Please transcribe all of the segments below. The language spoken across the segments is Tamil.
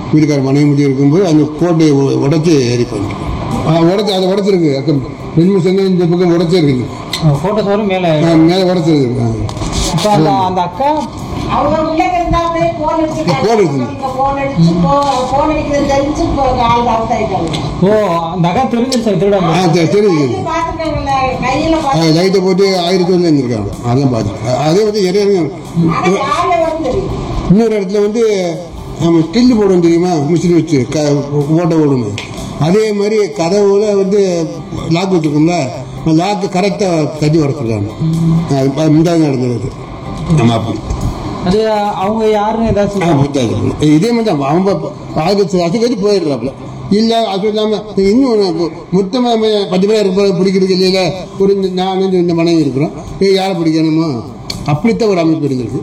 வீட்டுக்கார மனைவி முடி இருக்கும்போது அந்த கோட்டை உடச்சி ஏறி பண்ணிட்டு உடச்சி அதை உடச்சிருக்கு ரெண்டு மூணு செங்கல் இந்த பக்கம் உடச்சே இருக்குது ஃபோட்டோஸ் வரும் மேலே ஆ, மேலே உடச்சிருக்கு ஆ. இப்போ அந்த அந்த அக்கா அவங்க பிள்ளைங்க இருந்தாலே போன் அடிச்சுட்டாங்க போன் அடிச்சு. போன் அடிச்சு போன் அடிக்கிறது தெரிஞ்சு இப்போ ஆள் அவுட் ஆயிட்டாங்க ஓ அந்த அக்கா தெரிஞ்சிருச்சு திருடாங்க ஆ சரி தெரியுது பார்த்துட்டாங்கல்ல கையில லைட்டை போட்டு ஆயிரத்தி ஒன்று இருந்திருக்காங்க அதெல்லாம் பார்த்து அதே வந்து நிறைய ஆனா யாரே வந்து தெரியும் இன்னொரு இடத்துல வந்து நம்ம கில்லு போடுவோம் தெரியுமா மிஷின் வச்சு க ஓட்ட ஓடணும் அதே மாதிரி கதவுல வந்து லாக் வச்சுருக்கோம்ல லாக்கு கரெக்டாக தட்டி வர சொல்லுவாங்க அது முந்தாது நடந்தது நம்ம அப்படி அது அவங்க யாருன்னு ஏதாச்சும் ஆ, முந்தாது. இதே மாதிரி தான் அவங்க அதுக்கு அது கட்டி போயிடுறாப்புல இல்லை அது இல்லாமல் இன்னும் மொத்தமாக நம்ம பத்து பேர் இருப்போம் பிடிக்கிறது இல்லையில ஒரு இந்த நான் வந்து இந்த மனைவி இருக்கிறோம் ஏய், யாரை பிடிக்கணுமோ அப்படித்தான் ஒரு அமைப்பு இருந்திருக்கு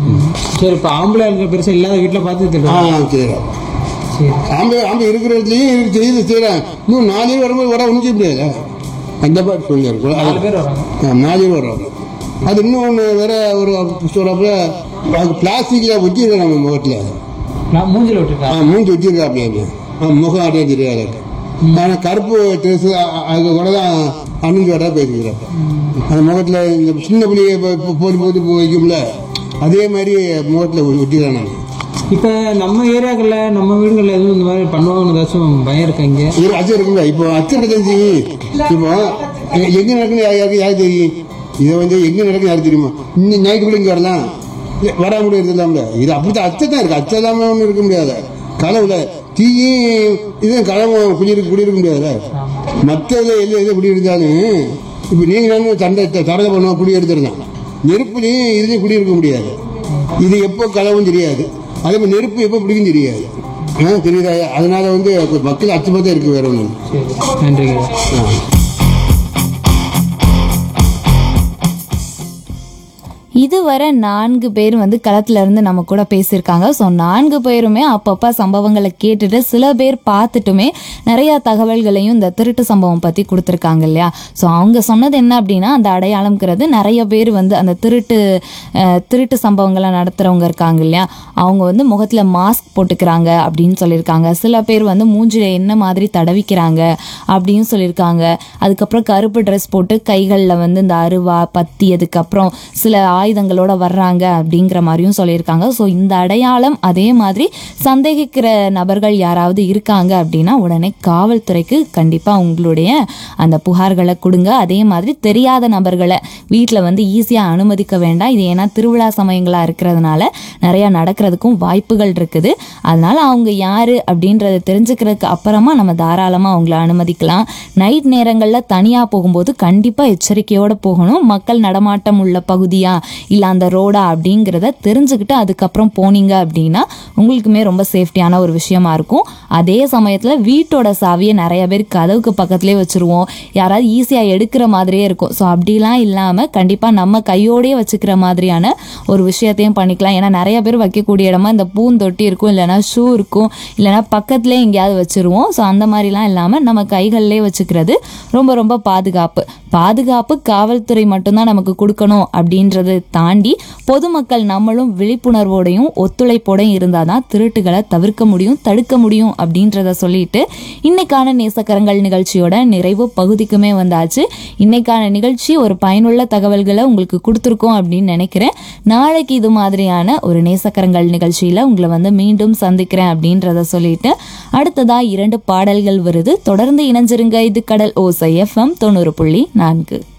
சரி இப்போ ஆம்பளை இருக்கிற பெருசா இல்லாத வீட்டில் பார்த்து ஆ திருடுவாங்க சரி சரி ஆம்பளை ஆம்பளை இருக்கிற இடத்துலயும் இருக்கு செய்து செய்யறேன் இன்னும் நாலு பேர் வரும்போது வர ஒன்றும் செய்ய முடியாது அந்த பாட்டு சொல்லியிருக்கோம் நாலு பேர் வராங்க நாலு பேர் வர்றாங்க அது இன்னொன்று வேற ஒரு சொல்றப்ப அது பிளாஸ்டிக்ல ஒட்டியிருக்கேன் நம்ம முகத்தில் நான் மூஞ்சில விட்டுருக்கேன் மூஞ்சி ஒட்டியிருக்காப்லையே முகம் அடைய தெரியாது ஆனால் கருப்பு ட்ரெஸ் அது கூட தான் அணிஞ்சு வர போயிருக்கிறப்ப அந்த முகத்தில் இந்த சின்ன பிள்ளைய போட்டு போட்டு வைக்கும்ல அதே மாதிரி முகத்தில் ஒட்டிக்கிறேன் நான் இப்போ நம்ம ஏரியாக்களில் நம்ம வீடுகளில் எதுவும் இந்த மாதிரி பண்ணுவாங்கன்னு ஏதாச்சும் பயம் இருக்கா இங்கே ஒரு அச்சம் இருக்குல்ல இப்போ அச்சம் தெரிஞ்சு இப்போ எ- எங்க நடக்குன்னு யா- யாருக்கு யாருக்கு தெரியும் இதை வந்து எங்க நடக்குன்னு யாருக்கு தெரியுமா இன்னும் நைட்டுக்குள்ள இங்க வரலாம் இல்ல, வர முடியாது இல்லாமல இது அப்படித்தான் அச்சம் தான் இருக்கு அச்சம் இல்லாம ஒன்றும் இருக்க முடியாது கனவுல தீயும் இதுவும் கனவு குடியிருக்க குடியிருக்க முடியாதுல்ல மற்றதுல எது எது குடியிருந்தாலும் இப்போ நீங்க நானும் சண்டை தரத பண்ணுவோம் குடி எடுத்துருந்தோம் நெருப்புலையும் இதுலையும் குடியிருக்க முடியாது இது எப்போ கனவும் தெரியாது அதே மாதிரி நெருப்பு எப்போ பிடிக்கும் தெரியாது ஆ, தெரியுதா அதனால வந்து மக்கள் அச்சமாக தான் இருக்கு வேற ஒன்று சரி நன்றிங்க இதுவரை நான்கு பேர் வந்து களத்துல இருந்து நம்ம கூட பேசியிருக்காங்க ஸோ நான்கு பேருமே அப்பப்போ சம்பவங்களை கேட்டுட்டு சில பேர் பார்த்துட்டுமே நிறைய தகவல்களையும் இந்த திருட்டு சம்பவம் பற்றி கொடுத்துருக்காங்க இல்லையா ஸோ அவங்க சொன்னது என்ன அப்படின்னா அந்த அடையாளம்ங்கிறது நிறைய பேர் வந்து அந்த திருட்டு அஹ், திருட்டு சம்பவங்களை நடத்துகிறவங்க இருக்காங்க இல்லையா அவங்க வந்து முகத்தில் மாஸ்க் போட்டுக்கிறாங்க அப்படின்னு சொல்லியிருக்காங்க சில பேர் வந்து மூஞ்சில என்ன மாதிரி தடவிக்கிறாங்க அப்படின்னு சொல்லியிருக்காங்க அதுக்கப்புறம் கருப்பு ட்ரெஸ் போட்டு கைகளில் வந்து இந்த அருவா பத்தி அதுக்கப்புறம் சில ஆயுதங்களோட வர்றாங்க அப்படிங்கிற மாதிரியும் சொல்லியிருக்காங்க ஸோ இந்த அடையாளம் அதே மாதிரி சந்தேகிக்கிற நபர்கள் யாராவது இருக்காங்க அப்படின்னா உடனே காவல்துறைக்கு கண்டிப்பாக உங்களுடைய அந்த புகார்களை கொடுங்க அதே மாதிரி தெரியாத நபர்களை வீட்டில் வந்து ஈஸியாக அனுமதிக்க வேண்டாம் இது ஏன்னா திருவிழா சமயங்களாக இருக்கிறதுனால நிறையா நடக்கிறதுக்கும் வாய்ப்புகள் இருக்குது அதனால அவங்க யாரு அப்படின்றத தெரிஞ்சுக்கிறதுக்கு அப்புறமா நம்ம தாராளமாக அவங்கள அனுமதிக்கலாம் நைட் நேரங்களில் தனியாக போகும்போது கண்டிப்பாக எச்சரிக்கையோடு போகணும் மக்கள் நடமாட்டம் உள்ள பகுதியா இல்லை அந்த ரோடா அப்படிங்கிறத தெரிஞ்சுக்கிட்டு அதுக்கப்புறம் போனீங்க அப்படின்னா உங்களுக்குமே ரொம்ப சேஃப்டியான ஒரு விஷயமா இருக்கும் அதே சமயத்தில் வீட்டோட சாவியை நிறைய பேர் கதவுக்கு பக்கத்துலேயே வச்சுருவோம் யாராவது ஈஸியாக எடுக்கிற மாதிரியே இருக்கும் ஸோ அப்படிலாம் இல்லாமல் கண்டிப்பாக நம்ம கையோடயே வச்சுக்கிற மாதிரியான ஒரு விஷயத்தையும் பண்ணிக்கலாம் ஏன்னா நிறைய பேர் வைக்கக்கூடிய இடமா இந்த பூந்தொட்டி இருக்கும் இல்லைன்னா ஷூ இருக்கும் இல்லைன்னா பக்கத்துலேயே எங்கேயாவது வச்சுருவோம் ஸோ அந்த மாதிரிலாம் இல்லாமல் நம்ம கைகள்லேயே வச்சுக்கிறது ரொம்ப ரொம்ப பாதுகாப்பு பாதுகாப்பு காவல்துறை மட்டும்தான் நமக்கு கொடுக்கணும் அப்படின்றத தாண்டி பொதுமக்கள் நம்மளும் விழிப்புணர்வோடையும் ஒத்துழைப்போடையும் இருந்தால் தான் திருட்டுகளை தவிர்க்க முடியும் தடுக்க முடியும் அப்படின்றத சொல்லிட்டு இன்னைக்கான நேசக்கரங்கள் நிகழ்ச்சியோட நிறைவு பகுதிக்குமே வந்தாச்சு இன்னைக்கான நிகழ்ச்சி ஒரு பயனுள்ள தகவல்களை உங்களுக்கு கொடுத்துருக்கோம் அப்படின்னு நினைக்கிறேன் நாளைக்கு இது மாதிரியான ஒரு நேசக்கரங்கள் நிகழ்ச்சியில் உங்களை வந்து மீண்டும் சந்திக்கிறேன் அப்படின்றத சொல்லிட்டு அடுத்ததா இரண்டு பாடல்கள் வருது தொடர்ந்து இணைஞ்சிருங்க இது கடல் ஓசை எஃப்எம் தொண்ணூறு புள்ளி நான்கு